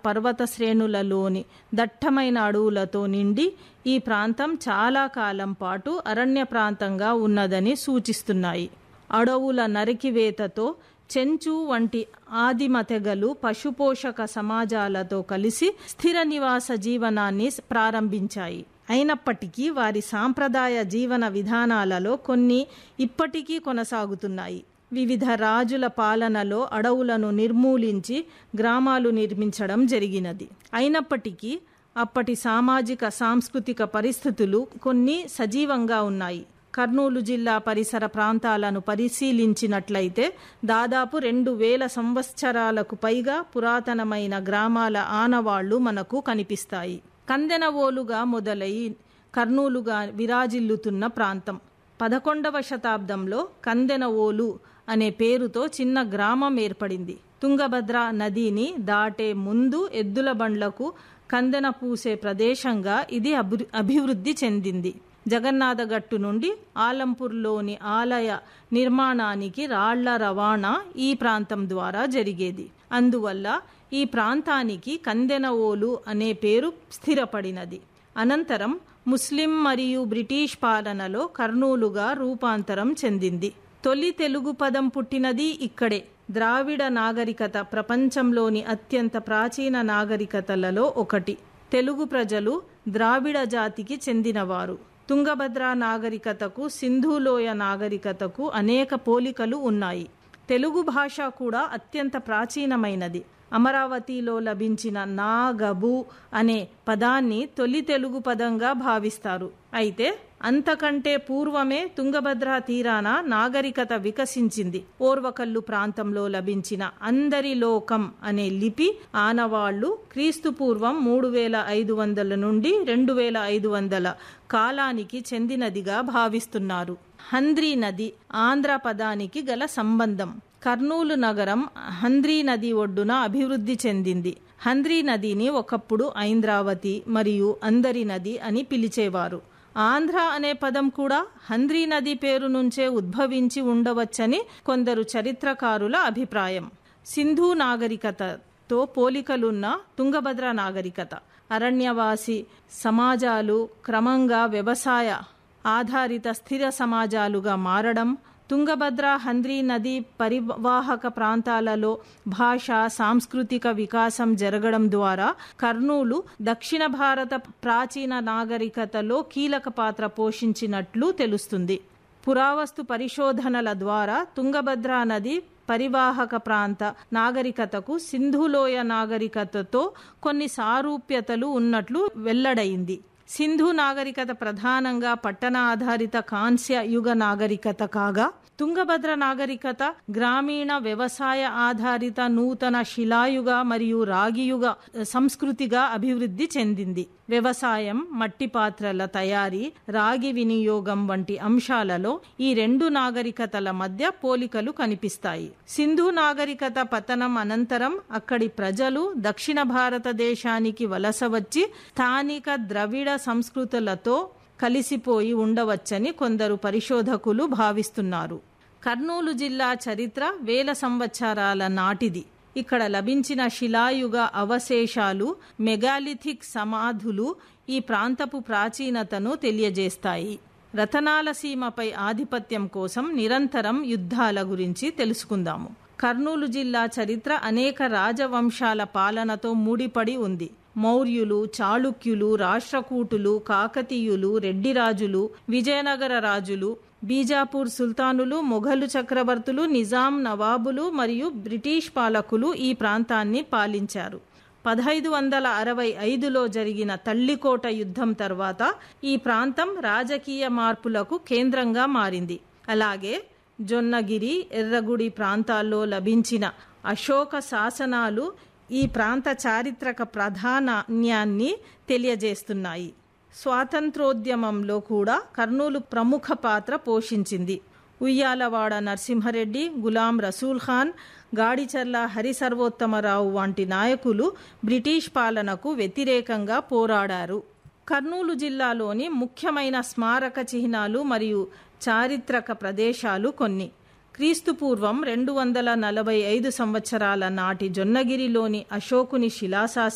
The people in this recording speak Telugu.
పర్వత శ్రేణులలోని దట్టమైన అడవులతో నిండి ఈ ప్రాంతం చాలా కాలం పాటు అరణ్య ప్రాంతంగా ఉన్నదని సూచిస్తున్నాయి అడవుల నరికివేతతో చెంచు వంటి ఆదిమ తెగలు పశుపోషక సమాజాలతో కలిసి స్థిర నివాస జీవనాన్ని ప్రారంభించాయి అయినప్పటికీ వారి సాంప్రదాయ జీవన విధానాలలో కొన్ని ఇప్పటికీ కొనసాగుతున్నాయి వివిధ రాజుల పాలనలో అడవులను నిర్మూలించి గ్రామాలు నిర్మించడం జరిగినది అయినప్పటికీ అప్పటి సామాజిక సాంస్కృతిక పరిస్థితులు కొన్ని సజీవంగా ఉన్నాయి కర్నూలు జిల్లా పరిసర ప్రాంతాలను పరిశీలించినట్లయితే దాదాపు రెండు వేల సంవత్సరాలకు పైగా పురాతనమైన గ్రామాల ఆనవాళ్లు మనకు కనిపిస్తాయి కందెనవోలుగా మొదలై కర్నూలుగా విరాజిల్లుతున్న ప్రాంతం పదకొండవ శతాబ్దంలో కందెనవోలు అనే పేరుతో చిన్న గ్రామం ఏర్పడింది తుంగభద్ర నదిని దాటే ముందు ఎద్దుల బండ్లకు కందెన పూసే ప్రదేశంగా ఇది అభివృద్ధి చెందింది జగన్నాథగట్టు నుండి ఆలంపూర్లోని ఆలయ నిర్మాణానికి రాళ్ల రవాణా ఈ ప్రాంతం ద్వారా జరిగేది అందువల్ల ఈ ప్రాంతానికి కందెనవోలు అనే పేరు స్థిరపడినది అనంతరం ముస్లిం మరియు బ్రిటిష్ పాలనలో కర్నూలుగా రూపాంతరం చెందింది తొలి తెలుగు పదం పుట్టినది ఇక్కడే ద్రావిడ నాగరికత ప్రపంచంలోని అత్యంత ప్రాచీన నాగరికతలలో ఒకటి తెలుగు ప్రజలు ద్రావిడ జాతికి చెందినవారు తుంగభద్ర నాగరికతకు సింధులోయ నాగరికతకు అనేక పోలికలు ఉన్నాయి తెలుగు భాష కూడా అత్యంత ప్రాచీనమైనది అమరావతిలో లభించిన నాగబు అనే పదాన్ని తొలి తెలుగు పదంగా భావిస్తారు అయితే అంతకంటే పూర్వమే తుంగభద్ర తీరాన నాగరికత వికసించింది ఓర్వకల్లు ప్రాంతంలో లభించిన అందరి లోకం అనే లిపి ఆనవాళ్లు క్రీస్తు పూర్వం మూడు వేల ఐదు వందల నుండి రెండు వేల ఐదు వందల కాలానికి చెందినదిగా భావిస్తున్నారు హంద్రీ నది ఆంధ్ర పదానికి గల సంబంధం కర్నూలు నగరం హంద్రీ నది ఒడ్డున అభివృద్ధి చెందింది హంద్రీ నదిని ఒకప్పుడు ఐంద్రావతి మరియు అందరి నది అని పిలిచేవారు ఆంధ్ర అనే పదం కూడా హంద్రీ నది పేరు నుంచే ఉద్భవించి ఉండవచ్చని కొందరు చరిత్రకారుల అభిప్రాయం సింధు నాగరికతతో పోలికలున్న తుంగభద్ర నాగరికత అరణ్యవాసి సమాజాలు క్రమంగా వ్యవసాయ ఆధారిత స్థిర సమాజాలుగా మారడం తుంగభద్ర హంద్రీ నది పరివాహక ప్రాంతాలలో భాష సాంస్కృతిక వికాసం జరగడం ద్వారా కర్నూలు దక్షిణ భారత ప్రాచీన నాగరికతలో కీలక పాత్ర పోషించినట్లు తెలుస్తుంది పురావస్తు పరిశోధనల ద్వారా తుంగభద్ర నది పరివాహక ప్రాంత నాగరికతకు సింధులోయ నాగరికతతో కొన్ని సారూప్యతలు ఉన్నట్లు వెల్లడైంది సింధు నాగరికత ప్రధానంగా పట్టణ ఆధారిత కాంస్య యుగ నాగరికత కాగా తుంగభద్ర నాగరికత గ్రామీణ వ్యవసాయ ఆధారిత నూతన శిలాయుగ మరియు రాగియుగ సంస్కృతిగా అభివృద్ధి చెందింది వ్యవసాయం మట్టి పాత్రల తయారీ రాగి వినియోగం వంటి అంశాలలో ఈ రెండు నాగరికతల మధ్య పోలికలు కనిపిస్తాయి సింధు నాగరికత పతనం అనంతరం అక్కడి ప్రజలు దక్షిణ భారతదేశానికి వలస వచ్చి స్థానిక ద్రవిడ సంస్కృతులతో కలిసిపోయి ఉండవచ్చని కొందరు పరిశోధకులు భావిస్తున్నారు కర్నూలు జిల్లా చరిత్ర వేల సంవత్సరాల నాటిది ఇక్కడ లభించిన శిలాయుగ అవశేషాలు మెగాలిథిక్ సమాధులు ఈ ప్రాంతపు ప్రాచీనతను తెలియజేస్తాయి రతనాల సీమపై ఆధిపత్యం కోసం నిరంతరం యుద్ధాల గురించి తెలుసుకుందాము కర్నూలు జిల్లా చరిత్ర అనేక రాజవంశాల పాలనతో ముడిపడి ఉంది మౌర్యులు చాళుక్యులు రాష్ట్రకూటులు కాకతీయులు రెడ్డిరాజులు విజయనగర రాజులు బీజాపూర్ సుల్తానులు మొఘలు చక్రవర్తులు నిజాం నవాబులు మరియు బ్రిటిష్ పాలకులు ఈ ప్రాంతాన్ని పాలించారు పదహైదు వందల అరవై ఐదులో జరిగిన తల్లికోట యుద్ధం తర్వాత ఈ ప్రాంతం రాజకీయ మార్పులకు కేంద్రంగా మారింది అలాగే జొన్నగిరి ఎర్రగుడి ప్రాంతాల్లో లభించిన అశోక శాసనాలు ఈ ప్రాంత చారిత్రక ప్రాధాన్యాన్ని తెలియజేస్తున్నాయి స్వాతంత్రోద్యమంలో కూడా కర్నూలు ప్రముఖ పాత్ర పోషించింది ఉయ్యాలవాడ నరసింహరెడ్డి గులాం రసూల్ ఖాన్ గాడిచర్ల హరిసర్వోత్తమరావు వంటి నాయకులు బ్రిటిష్ పాలనకు వ్యతిరేకంగా పోరాడారు కర్నూలు జిల్లాలోని ముఖ్యమైన స్మారక చిహ్నాలు మరియు చారిత్రక ప్రదేశాలు కొన్ని క్రీస్తు పూర్వం రెండు వందల నలభై ఐదు సంవత్సరాల నాటి జొన్నగిరిలోని అశోకుని శిలాశాసనం